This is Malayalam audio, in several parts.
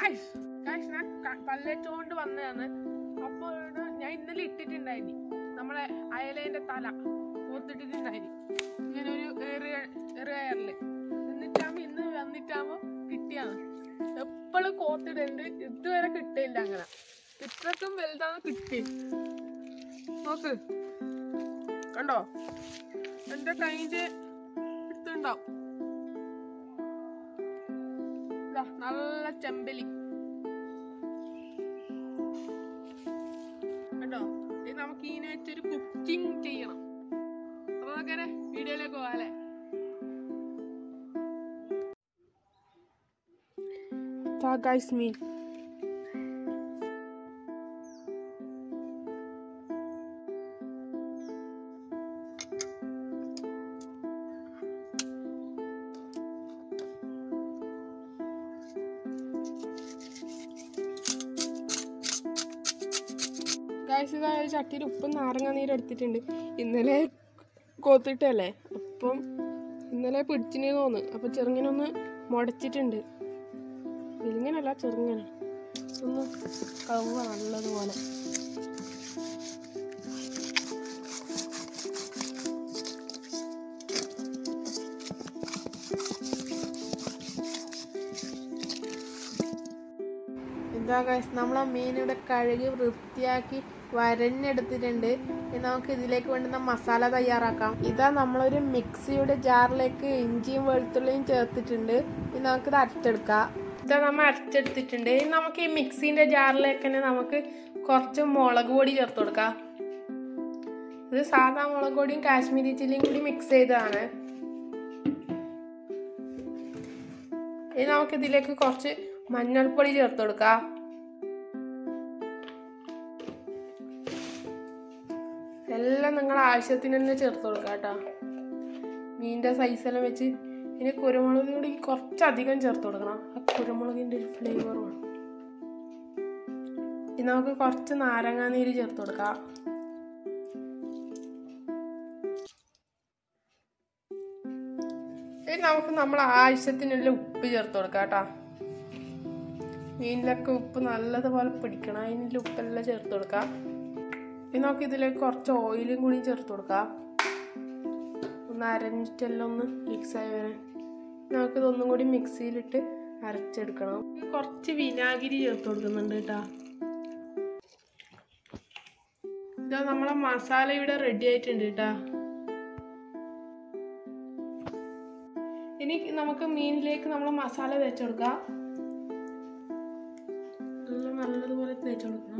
ഗായ്സ് ഗായ്സ് ഞാൻ ക- പല്ലേച്ചുകൊണ്ട് വന്നതാണ് അപ്പോൾ ഇവിടെ ഞാൻ ഇന്നലെ ഇട്ടിട്ടുണ്ടായിനി നമ്മളെ അയലേന്റെ തല കോത്തിട്ടിട്ടുണ്ടായിനി ഇങ്ങനെ ഒരു ഏറിയ ഏറിയറില് എന്നിട്ടാകുമ്പോ ഇന്ന് വന്നിട്ടാകുമ്പോ കിട്ടിയാണ് എപ്പോഴും കോത്തിടുന്നുണ്ട് ഇതുവരെ കിട്ടിയില്ല അങ്ങനെ ഇത്രക്കും വലുതാണ് കിട്ടി നോക്ക് കണ്ടോ എന്റെ കൈന്റെ എടുത്തുണ്ടാവും ഇതാ, നല്ല ചെമ്പലി കേട്ടോ ഇത് നമുക്ക് ഇതിനെ വെച്ചൊരു കുക്കിംഗ് ചെയ്യണം അപ്പൊ നമുക്കങ്ങനെ വീഡിയോയിലേക്ക് പോകാല്ലേ ഗൈസ് മീൻ ഗൈസ് ചട്ടിയിൽ ഉപ്പും നാരങ്ങ നീര് എടുത്തിട്ടുണ്ട് ഇന്നലെ കോത്തിട്ടല്ലേ അപ്പം ഇന്നലെ പിടിച്ചിന് തോന്നുന്നു അപ്പം ചെറുങ്ങനൊന്ന് മുടച്ചിട്ടുണ്ട് ഇങ്ങനല്ല ചെറുങ്ങനെ ഒന്ന് കവുക നല്ലതുപോലെ എന്താ ഗൈസ് നമ്മളെ മീൻ ഇവിടെ കഴുകി വൃത്തിയാക്കി വരഞ്ഞെടുത്തിട്ടുണ്ട് ഇനി നമുക്ക് ഇതിലേക്ക് വേണ്ടുന്ന മസാല തയ്യാറാക്കാം ഇതാ നമ്മളൊരു മിക്സിയുടെ ജാറിലേക്ക് ഇഞ്ചിയും വെളുത്തുള്ളിയും ചേർത്തിട്ടുണ്ട് ഇനി നമുക്കിത് അരച്ചെടുക്കാം ഇതാ നമ്മൾ അരച്ചെടുത്തിട്ടുണ്ട് ഇനി നമുക്ക് ഈ മിക്സിന്റെ ജാറിലേക്ക് തന്നെ നമുക്ക് കുറച്ച് മുളക് പൊടി ചേർത്ത് കൊടുക്കാം ഇത് സാധാ മുളക് പൊടിയും കാശ്മീരി ചില്ലിയും കൂടി മിക്സ് ചെയ്തതാണ് ഇനി നമുക്ക് ഇതിലേക്ക് കുറച്ച് മഞ്ഞൾപ്പൊടി ചേർത്ത് കൊടുക്കാം എല്ലാം നിങ്ങളുടെ ആവശ്യത്തിന് തന്നെ ചേർത്ത് കൊടുക്കാം കേട്ടോ മീനിൻ്റെ സൈസെല്ലാം വെച്ച് ഇനി കുരുമുളക് കൂടി കുറച്ചധികം ചേർത്ത് കൊടുക്കണം ആ കുരുമുളകിൻ്റെ ഒരു ഫ്ലേവർ വേണം ഇനി നമുക്ക് കുറച്ച് നാരങ്ങാനീര് ചേർത്ത് കൊടുക്കാം ഇനി നമുക്ക് നമ്മൾ ആവശ്യത്തിനുള്ള ഉപ്പ് ചേർത്ത് കൊടുക്കാം കേട്ടോ മീനിലൊക്കെ ഉപ്പ് നല്ലതുപോലെ പിടിക്കണം അതിനുള്ള ഉപ്പെല്ലാം ചേർത്ത് കൊടുക്കാം ഇനി നമുക്ക് ഇതിലേക്ക് കുറച്ച് ഓയിലും കൂടി ചേർത്ത് കൊടുക്കാം ഒന്ന് അരഞ്ഞിട്ടെല്ലാം ഒന്ന് മിക്സ് ആയി വരാൻ നമുക്ക് ഇതൊന്നും കൂടി മിക്സിയിലിട്ട് അരച്ചെടുക്കണം ഇനി കുറച്ച് വിനാഗിരി ചേർത്ത് കൊടുക്കുന്നുണ്ട് കേട്ടോ ഇതാ നമ്മളെ മസാല ഇവിടെ റെഡി ആയിട്ടുണ്ട് കേട്ടോ ഇനി നമുക്ക് മീനിലേക്ക് നമ്മൾ മസാല തേച്ച് കൊടുക്കാം നല്ല നല്ലതുപോലെ തേച്ച് കൊടുക്കണം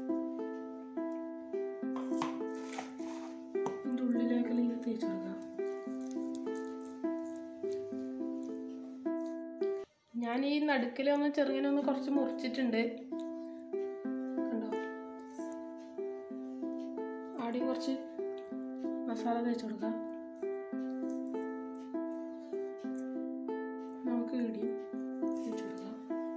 ഇതിൻ്റെ ഉള്ളിലേക്കെല്ലാം ഇങ്ങനെ തേച്ച് കൊടുക്കാം ഞാൻ ഈ നടുക്കിലൊന്ന് ചെറുങ്ങനെ ഒന്ന് കുറച്ച് മുറിച്ചിട്ടുണ്ട് കണ്ടോ ആദ്യം കുറച്ച് മസാല തേച്ച് കൊടുക്കാം നമുക്ക് ഇടിയും തേച്ച് കൊടുക്കാം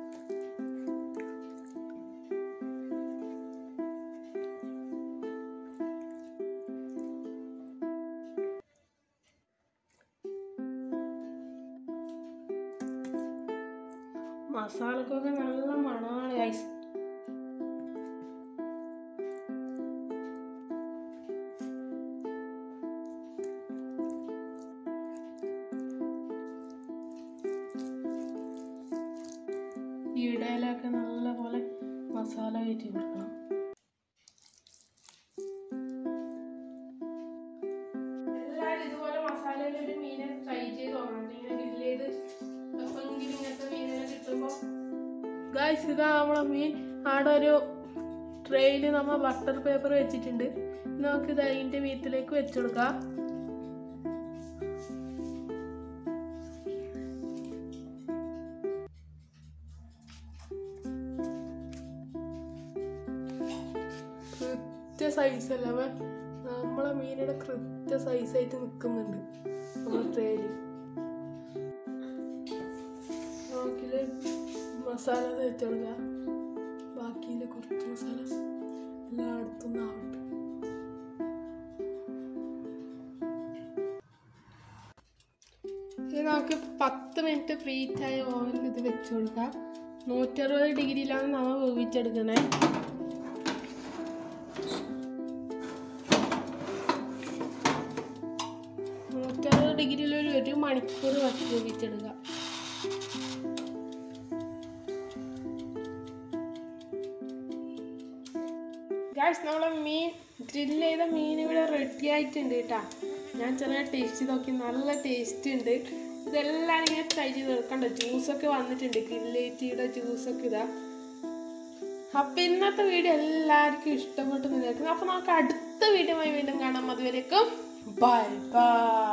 മസാലക്കൊക്കെ നല്ല മണമാണ് ഗൈസ് ഈ ഇടയിലൊക്കെ നല്ല പോലെ മസാല കയറ്റി കൊടുക്കണം എല്ലാവരും ഇതുപോലെ മസാലയിൽ ഒരു മീനെ ട്രൈ ചെയ്ത് നോക്കണം ഇങ്ങനെ ഗ്രില്ല് ചെയ്ത് എപ്പോഴെങ്കിലും ഇങ്ങനത്തെ മീനിനെ കിട്ടുമ്പോൾ ഗായ്സ് ഇതാ നമ്മളെ മീൻ ആടെ ഒരു ട്രെയിൽ നമ്മൾ ബട്ടർ പേപ്പർ വെച്ചിട്ടുണ്ട് ഇനി നമുക്ക് ഇത് അതിൻ്റെ മീത്തിലേക്ക് വെച്ചുകൊടുക്കാം കൃത്യ സൈസല്ല അവ നമ്മളെ മീനിയുടെ കൃത്യ സൈസായിട്ട് നിൽക്കുന്നുണ്ട് നമ്മുടെ ട്രെയിൽ ബാക്കിയില് മസാല തേച്ച് കൊടുക്കുക ബാക്കിയിൽ കുറച്ച് മസാല എല്ലായിടത്തും ആവട്ടെ ഇനി നമുക്ക് പത്ത് മിനിറ്റ് ഫ്രീ ആയ ഓവനിൽ ഇത് വെച്ച് കൊടുക്കാം നൂറ്ററുപത് ഡിഗ്രിയിലാണ് നമ്മൾ വേവിച്ചെടുക്കണേ നൂറ്ററുപത് ഡിഗ്രിയിൽ ഒരു ഒരു മണിക്കൂർ വച്ച് വേവിച്ചെടുക്കുക ഗായ്സ് നമ്മളെ മീൻ ഗ്രില്ല് ചെയ്ത മീൻ ഇവിടെ റെഡി ആയിട്ടുണ്ട് കേട്ടാ ഞാൻ ചെറിയ ടേസ്റ്റ് നോക്കി നല്ല ടേസ്റ്റ് ഉണ്ട് ഇതെല്ലാം ഇങ്ങനെ ട്രൈ ചെയ്ത് എടുക്കണ്ട ജ്യൂസൊക്കെ വന്നിട്ടുണ്ട് ഗ്രില്ലേറ്റിയുടെ ജ്യൂസൊക്കെ ഇതാ അപ്പൊ ഇന്നത്തെ വീഡിയോ എല്ലാവർക്കും ഇഷ്ടപ്പെട്ടു നിൽക്കുന്നു അപ്പൊ നമുക്ക് അടുത്ത വീഡിയോ വീണ്ടും കാണാം അതുവരേക്കും ബൈ ബൈ